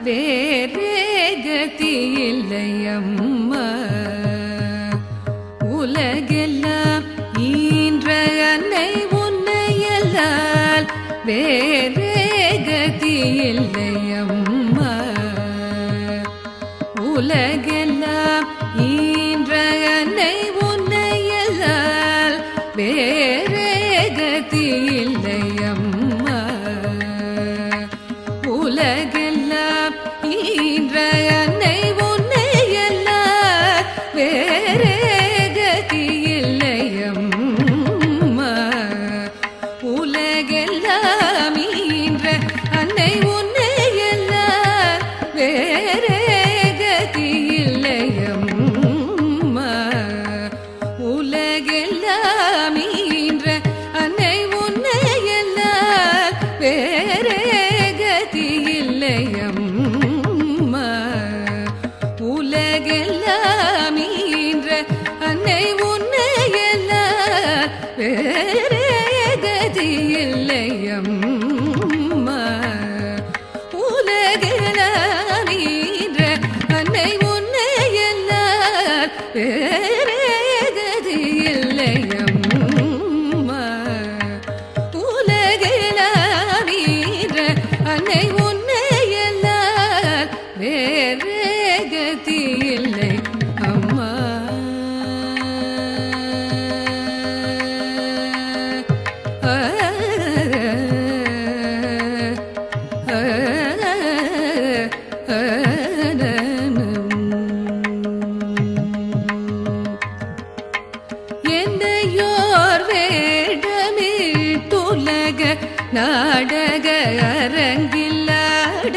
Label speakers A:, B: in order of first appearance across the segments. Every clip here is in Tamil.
A: வேறே கதி இல்லையம்மா உலகெல்லாம் ஈன்ற அன்னை உன்னையல்லால் வேறே கதி இல்லையம்மா உலகெல்லாம் ஈன்ற அன்னை உன்னையல்லால் வேறே கதி இல்லையம்மா உலகெல்லாம் ஈன்ற அன்னை உன்னையல்லால் வேறே கதி இல்லையம்மா உலகெல்லாம் ஈன்ற அன்னை உன்னையல்லால் வேறே கதி இல்லையம்மா உலகெல்லாம் ஈன்ற அன்னை உன்னையல்லால் வேறே கதி இல்லையம்மா உலகெல்லாம் ஈன்ற அன்னை உன்னையல்லால் வேறே கதி இல்லையம்மா உலகெல்லாம் ஈன்ற அன்னை உன்னையல்லால் வேறே கதி இல்லையம்மா உலகெல்லாம் ஈன்ற அன்னை உன்னையல்லால் வேறே கதி இல்லை அம்மா என்னையோர் வேடமிட்டுலக நாடக அரங்கில்லாட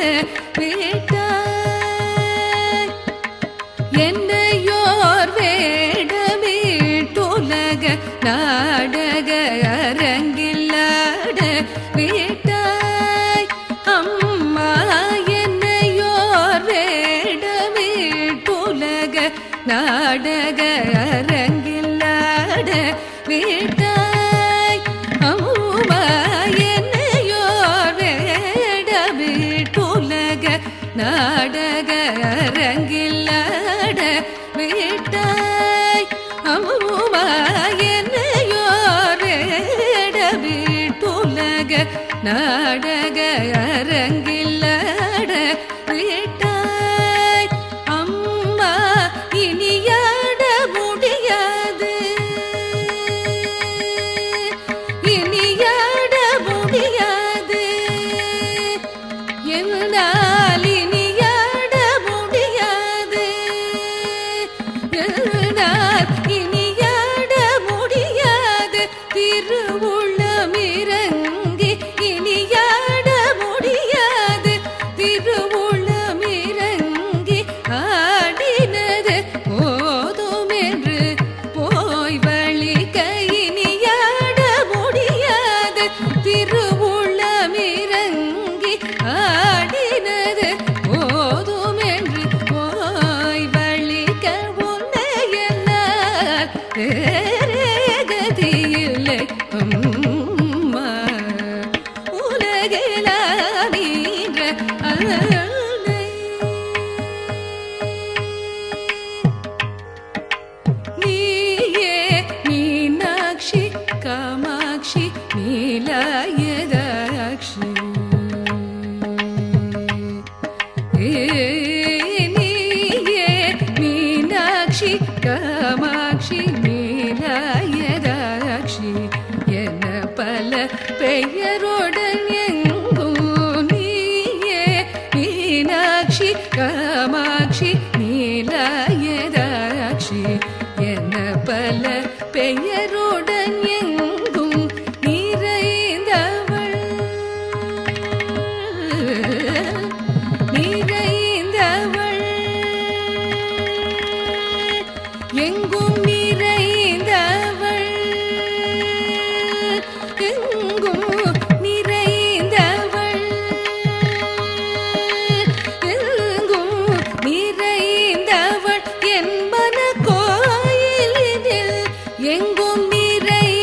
A: விட்டாய் என்னையோர் வேடமிட்டுலக நாடக அரங்கில்லாட விட்டாய் அம்மா என்னையோர் வேடமிட்டுலக நாடக அரங்கில்லாட விட்டாய் அம்மா என்னையோர் வேடமிட்டுலக நாடக அரங்கில்லாட விட்டாய் அம்மா என்னையோர் வேடமிட்டுலக நாடக அரங்கில்லாட விட்டாய் அம்மா இனியாட முடியாது இனியாட முடியாது என்னால் இனியாட முடியாது என்னால் இனியாட முடியாது திருவுள்ளமிறங்கி இனியாட முடியாது திருவுள்ளமிறங்கி ஆடினது போதும் என்று போய் வழிக இனியாட முடியாது திருவுள்ளமிறங்கி ஆடினது போதும் என்று போய் வழிக உன்னையெல்லாம் வேறே கதி இல்லை அம்மா உலகெல்லாம் ஈன்ற அன்னை நீயே மீனாட்சி காமாட்சி நீலாயதாட்சி நீயே மீனாட்சி காமாட்சி நீலாயதாட்சி என பல பெயருடன் எங்கும் நீயே மீனாட்சி காமாட்சி நீலாயதாட்சி என பல பெயருடன் எங்கும் நிறைந்தவள் நிறைந்தவள் எங்கும் நிறைந்தவள் எங்கும் நிறைந்தவள் எங்கும் நிறைந்தவள் என் மன கோயிலினில் எங்கும் நிறை